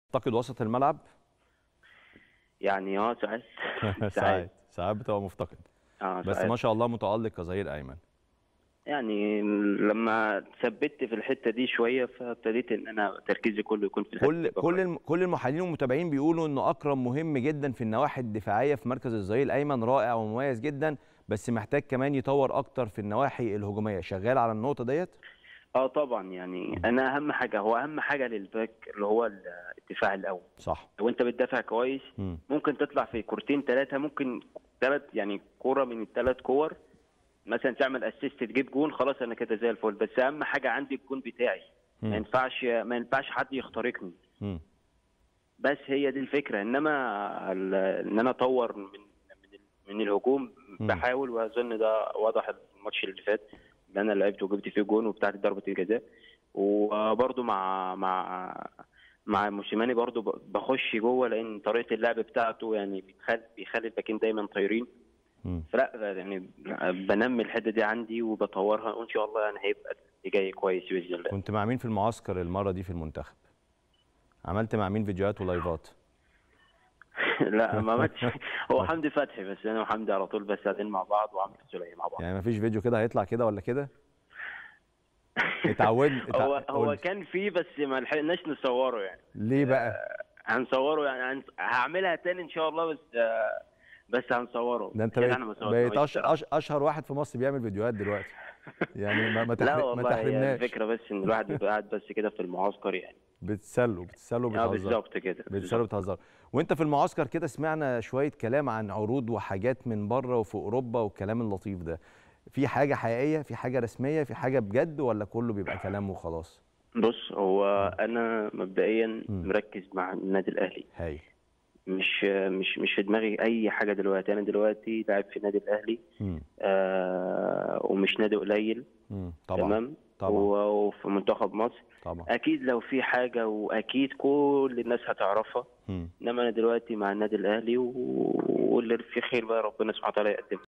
تعتقد وسط الملعب يعني اه ساعات ساعات ساعات بتبقى مفتقد اه بس ساعات. ما شاء الله متالق كظهير ايمن يعني لما ثبت في الحته دي شويه فابتديت ان انا تركيزي كله يكون في الحته كل دي. كل الم- كل المحللين والمتابعين بيقولوا انه اكرم مهم جدا في النواحي الدفاعيه في مركز الظهير الايمن رائع ومميز جدا بس محتاج كمان يطور اكتر في النواحي الهجوميه شغال على النقطه ديت اه طبعا يعني انا اهم حاجه هو اهم حاجه للباك اللي هو الدفاع الاول صح لو انت بتدافع كويس مم. ممكن تطلع في كورتين ثلاثه ممكن ثلاث يعني كوره من الثلاث كور مثلا تعمل اسيست تجيب جون خلاص انا كده زي الفل بس اهم حاجه عندي الجون بتاعي ما مم. ينفعش ما ينفعش حد يخترقني مم. بس هي دي الفكره انما ال- ان انا اطور من من, ال- من الهجوم مم. بحاول واظن ده واضح الماتش اللي فات اللي انا لعبته وجبت فيه جون وبتاعت ضربه الجزاء وبرده مع مع مع موسيماني برضه ب- بخش جوه لان طريقه اللعب بتاعته يعني بيخلي بيخلي الباكين دايما طايرين مم. فلا يعني بنمي الحته دي عندي وبطورها وان شاء الله يعني هيبقى اللي جاي كويس باذن الله كنت مع مين في المعسكر المره دي في المنتخب عملت مع مين فيديوهات ولايفات لا ما عملتش هو حمدي فتحي بس انا وحمدي على طول بس قاعدين مع بعض وعمرو سليم مع بعض يعني ما فيش فيديو كده هيطلع كده ولا كده اتعود اتع- هو هو قول. كان فيه بس ما لحقناش نصوره يعني ليه بقى هنصوره يعني هنص- هعملها تاني ان شاء الله بس آه، بس هنصوره ده انت يعني بقيت, احنا ما صورناهوش بقيت أش... بصراحة. أش... اشهر واحد في مصر بيعمل فيديوهات دلوقتي يعني ما, ما, لا تحرم... ما والله هي تحرمناش الفكره بس ان الواحد يبقى قاعد بس كده في المعسكر يعني بتسلوا بتسلوا اه بتهزروا بالظبط كده بتسلوا بتهزروا وانت في المعسكر كده سمعنا شويه كلام عن عروض وحاجات من بره وفي اوروبا والكلام اللطيف ده في حاجه حقيقيه في حاجه رسميه في حاجه بجد ولا كله بيبقى كلام وخلاص بص هو انا مبدئيا مم. مركز مع النادي الاهلي هاي مش مش مش في دماغي اي حاجه دلوقتي انا دلوقتي لاعب في النادي الاهلي مم. آه ومش نادي قليل مم. طبعا تمام طبعا. و- وفي منتخب مصر طبعا اكيد لو في حاجه واكيد كل الناس هتعرفها مم. انما انا دلوقتي مع النادي الاهلي و- واللي في خير بقى ربنا سبحانه وتعالى يقدم